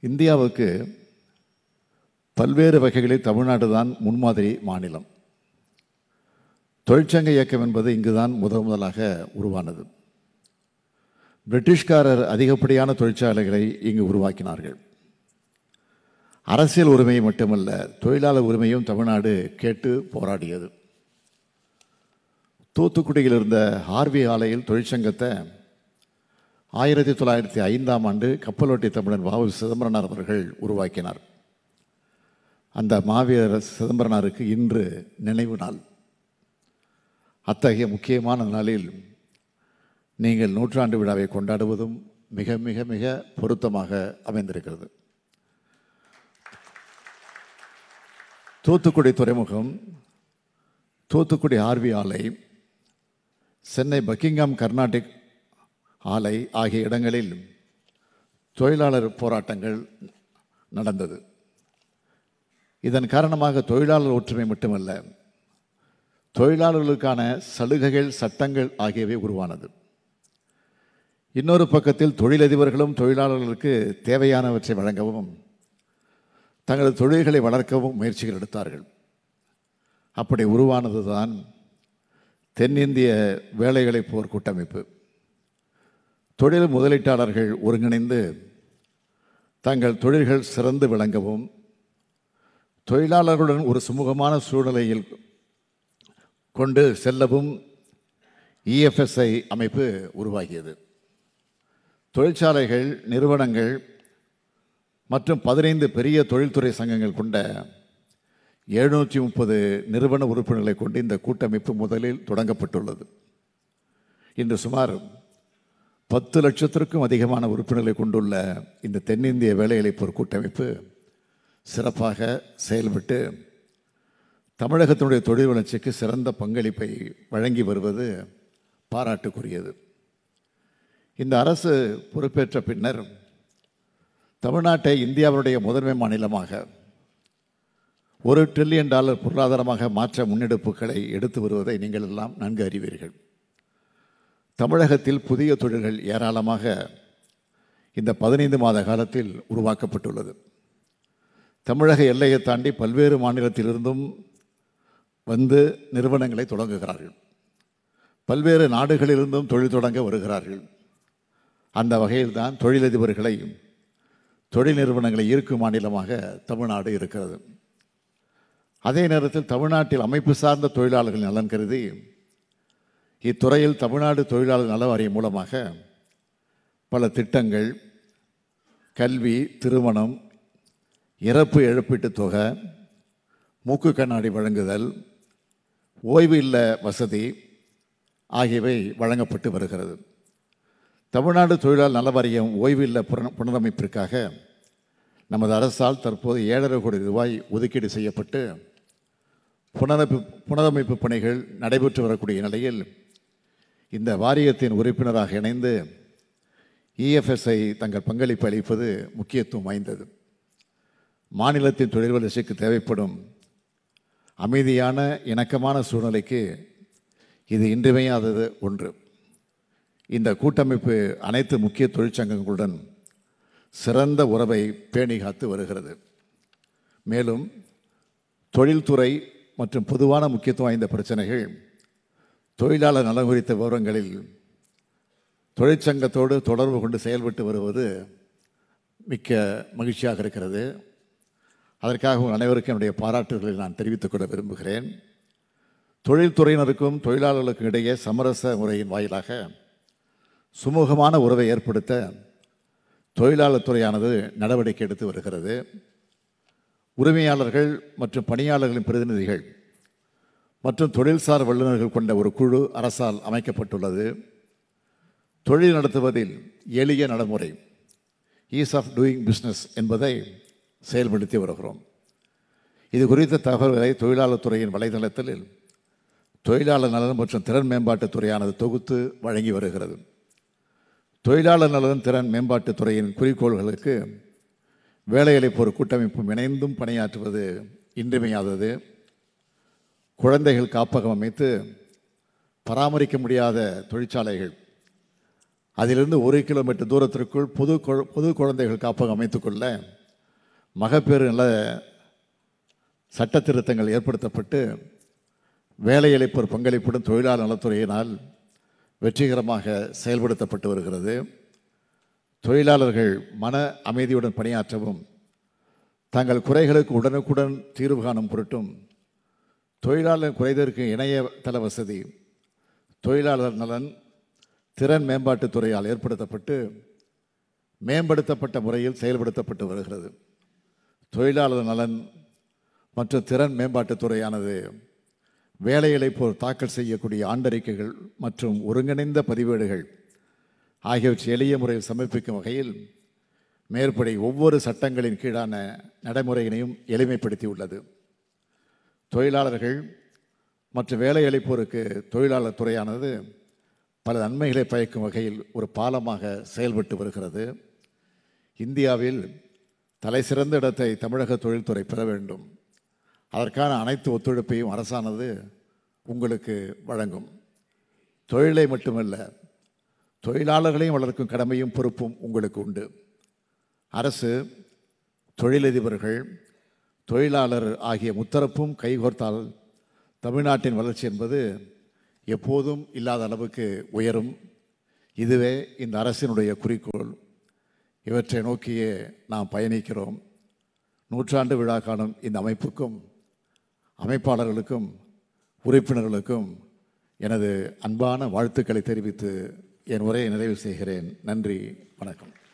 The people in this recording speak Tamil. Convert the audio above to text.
இந்தியாவுக்கு பல்வேறு வகைகளில் தமிழ்நாடு தான் முன்மாதிரி மாநிலம் தொழிற்சங்க இயக்கம் என்பது இங்குதான் முதன் முதலாக உருவானது பிரிட்டிஷ்காரர் அதிகப்படியான தொழிற்சாலைகளை இங்கு உருவாக்கினார்கள் அரசியல் உரிமை மட்டுமல்ல தொழிலாளர் உரிமையும் தமிழ்நாடு கேட்டு போராடியது தூத்துக்குடியில் இருந்த ஹார்வி ஆலையில் தொழிற்சங்கத்தை ஆயிரத்தி தொள்ளாயிரத்தி ஐந்தாம் ஆண்டு கப்பலோட்டி தமிழன் வாவு சிதம்பரனார் அவர்கள் உருவாக்கினார் அந்த மாவீரர் சிதம்பரனாருக்கு இன்று நினைவு நாள் அத்தகைய முக்கியமான நாளில் நீங்கள் நூற்றாண்டு விழாவை கொண்டாடுவதும் மிக மிக மிக பொருத்தமாக அமைந்திருக்கிறது தூத்துக்குடி துறைமுகம் தூத்துக்குடி ஆர்வி ஆலை சென்னை பக்கிங்ஹாம் கர்நாடிக் ஆலை ஆகிய இடங்களில் தொழிலாளர் போராட்டங்கள் நடந்தது இதன் காரணமாக தொழிலாளர் ஒற்றுமை மட்டுமல்ல தொழிலாளர்களுக்கான சலுகைகள் சட்டங்கள் ஆகியவை உருவானது இன்னொரு பக்கத்தில் தொழிலதிபர்களும் தொழிலாளர்களுக்கு தேவையானவற்றை வழங்கவும் தங்களது தொழில்களை வளர்க்கவும் முயற்சிகள் எடுத்தார்கள் அப்படி உருவானது தான் தென்னிந்திய வேலைகளை போர் கூட்டமைப்பு தொழில் முதலீட்டாளர்கள் ஒருங்கிணைந்து தங்கள் தொழில்கள் சிறந்து விளங்கவும் தொழிலாளர்களுடன் ஒரு சுமூகமான சூழ்நிலையில் கொண்டு செல்லவும் இஎஃப்எஸ்ஐ அமைப்பு உருவாகியது தொழிற்சாலைகள் நிறுவனங்கள் மற்றும் பதினைந்து பெரிய தொழில்துறை சங்கங்கள் கொண்ட எழுநூற்றி முப்பது நிறுவன உறுப்பினர்களை கொண்டு இந்த கூட்டமைப்பு முதலில் தொடங்கப்பட்டுள்ளது இன்று சுமார் பத்து லட்சத்திற்கும் அதிகமான உறுப்பினர்களை கொண்டுள்ள இந்த தென்னிந்திய வேலையளிப்போர் கூட்டமைப்பு சிறப்பாக செயல்பட்டு தமிழகத்தினுடைய தொழில் வளர்ச்சிக்கு சிறந்த பங்களிப்பை வழங்கி வருவது பாராட்டுக்குரியது இந்த அரசு பொறுப்பேற்ற பின்னர் தமிழ்நாட்டை இந்தியாவுடைய முதன்மை மாநிலமாக ஒரு ட்ரில்லியன் டாலர் பொருளாதாரமாக மாற்ற முன்னெடுப்புகளை எடுத்து வருவதை நீங்கள் எல்லாம் நன்கு அறிவீர்கள் தமிழகத்தில் புதிய தொழில்கள் ஏராளமாக இந்த பதினைந்து மாத காலத்தில் உருவாக்கப்பட்டுள்ளது தமிழக எல்லையை தாண்டி பல்வேறு மாநிலத்திலிருந்தும் வந்து நிறுவனங்களை தொடங்குகிறார்கள் பல்வேறு நாடுகளிலிருந்தும் தொழில் தொடங்க வருகிறார்கள் அந்த வகையில் தான் தொழிலதிபர்களை தொழில் நிறுவனங்களை ஈர்க்கும் மாநிலமாக தமிழ்நாடு இருக்கிறது அதே நேரத்தில் தமிழ்நாட்டில் அமைப்பு சார்ந்த தொழிலாளர்கள் நலன் கருதி இத்துறையில் தமிழ்நாடு தொழிலாளர் நல வாரியம் மூலமாக பல திட்டங்கள் கல்வி திருமணம் இறப்பு இழப்பீட்டுத் தொகை மூக்கு கண்ணாடி வழங்குதல் ஓய்வு இல்ல வசதி ஆகியவை வழங்கப்பட்டு வருகிறது தமிழ்நாடு தொழிலாளர் நல வாரியம் ஓய்வு இல்ல புன புனரமைப்பிற்காக நமது அரசால் தற்போது ஏழரை கோடி ரூபாய் ஒதுக்கீடு செய்யப்பட்டு புனரமைப்பு புனரமைப்பு பணிகள் நடைபெற்று வரக்கூடிய நிலையில் இந்த வாரியத்தின் உறுப்பினராக இணைந்து இஎஃப்எஸ்ஐ தங்கள் பங்களிப்பு அளிப்பது முக்கியத்துவம் வாய்ந்தது மாநிலத்தின் தொழில் வளர்ச்சிக்கு தேவைப்படும் அமைதியான இணக்கமான சூழ்நிலைக்கு இது இன்றியமையாதது ஒன்று இந்த கூட்டமைப்பு அனைத்து முக்கிய தொழிற்சங்கங்களுடன் சிறந்த உறவை பேணி காத்து வருகிறது மேலும் தொழில்துறை மற்றும் பொதுவான முக்கியத்துவம் வாய்ந்த பிரச்சனைகள் தொழிலாளர் நலன் குறித்த விவரங்களில் தொழிற்சங்கத்தோடு தொடர்பு கொண்டு செயல்பட்டு வருவது மிக்க மகிழ்ச்சியாக இருக்கிறது அதற்காக உங்கள் அனைவருக்கும் என்னுடைய பாராட்டுகளை நான் தெரிவித்துக் கொள்ள விரும்புகிறேன் தொழில்துறையினருக்கும் தொழிலாளர்களுக்கும் இடையே சமரச முறையின் வாயிலாக சுமூகமான உறவை ஏற்படுத்த தொழிலாளர் துறையானது நடவடிக்கை எடுத்து வருகிறது உரிமையாளர்கள் மற்றும் பணியாளர்களின் பிரதிநிதிகள் மற்றும் தொழில்சார் வல்லுநர்கள் கொண்ட ஒரு குழு அரசால் அமைக்கப்பட்டுள்ளது தொழில் நடத்துவதில் எளிய நடைமுறை ஈஸ் ஆஃப் டூயிங் பிஸ்னஸ் என்பதை செயல்படுத்தி வருகிறோம் இது குறித்த தகவல்களை தொழிலாளர் துறையின் வலைதளத்தில் தொழிலாளர் நலன் மற்றும் திறன் மேம்பாட்டுத் துறையானது தொகுத்து வழங்கி வருகிறது தொழிலாளர் நலன் திறன் மேம்பாட்டுத் துறையின் குறிக்கோள்களுக்கு வேலையளிப்போர் கூட்டமைப்பும் இணைந்தும் பணியாற்றுவது இன்றியமையாதது குழந்தைகள் காப்பகம் அமைத்து பராமரிக்க முடியாத தொழிற்சாலைகள் அதிலிருந்து ஒரு கிலோமீட்டர் தூரத்திற்குள் பொது குழ- பொது குழந்தைகள் காப்பகம் அமைத்துக்கொள்ள மகப்பேறு நல சட்ட திருத்தங்கள் ஏற்படுத்தப்பட்டு வேலையளிப்போர் பங்களிப்புடன் தொழிலாளர் நலத்துறையினால் வெற்றிகரமாக செயல்படுத்தப்பட்டு வருகிறது தொழிலாளர்கள் மன அமைதியுடன் பணியாற்றவும் தங்கள் குறைகளுக்கு உடனுக்குடன் தீர்வு காணும் பொருட்டும் தொழிலாளர் குறைதற்கு இணையதள வசதி தொழிலாளர் நலன் திறன் மேம்பாட்டுத் துறையால் ஏற்படுத்தப்பட்டு மேம்படுத்தப்பட்ட முறையில் செயல்படுத்தப்பட்டு வருகிறது தொழிலாளர் நலன் மற்றும் திறன் மேம்பாட்டுத் துறையானது வேலையிழைப்போர் தாக்கல் செய்யக்கூடிய ஆண்டறிக்கைகள் மற்றும் ஒருங்கிணைந்த பதிவேடுகள் ஆகியவற்றை எளிய முறையில் சமர்ப்பிக்கும் வகையில் மேற்படி ஒவ்வொரு சட்டங்களின் கீழான நடைமுறையினையும் எளிமைப்படுத்தியுள்ளது தொழிலாளர்கள் மற்றும் வேலையளிப்போருக்கு தொழிலாளர் துறையானது பல நன்மைகளை பயக்கும் வகையில் ஒரு பாலமாக செயல்பட்டு வருகிறது இந்தியாவில் தலைசிறந்த இடத்தை தமிழக தொழில்துறை பெற வேண்டும் அதற்கான அனைத்து ஒத்துழைப்பையும் அரசானது உங்களுக்கு வழங்கும் தொழிலை மட்டுமல்ல தொழிலாளர்களையும் வளர்க்கும் கடமையும் பொறுப்பும் உங்களுக்கு உண்டு அரசு தொழிலதிபர்கள் தொழிலாளர் ஆகிய முத்தரப்பும் கைகோர்த்தால் தமிழ்நாட்டின் வளர்ச்சி என்பது எப்போதும் இல்லாத அளவுக்கு உயரும் இதுவே இந்த அரசினுடைய குறிக்கோள் இவற்றை நோக்கியே நாம் பயணிக்கிறோம் நூற்றாண்டு விழா காணும் இந்த அமைப்புக்கும் அமைப்பாளர்களுக்கும் உறுப்பினர்களுக்கும் எனது அன்பான வாழ்த்துக்களை தெரிவித்து என் உரையை நிறைவு செய்கிறேன் நன்றி வணக்கம்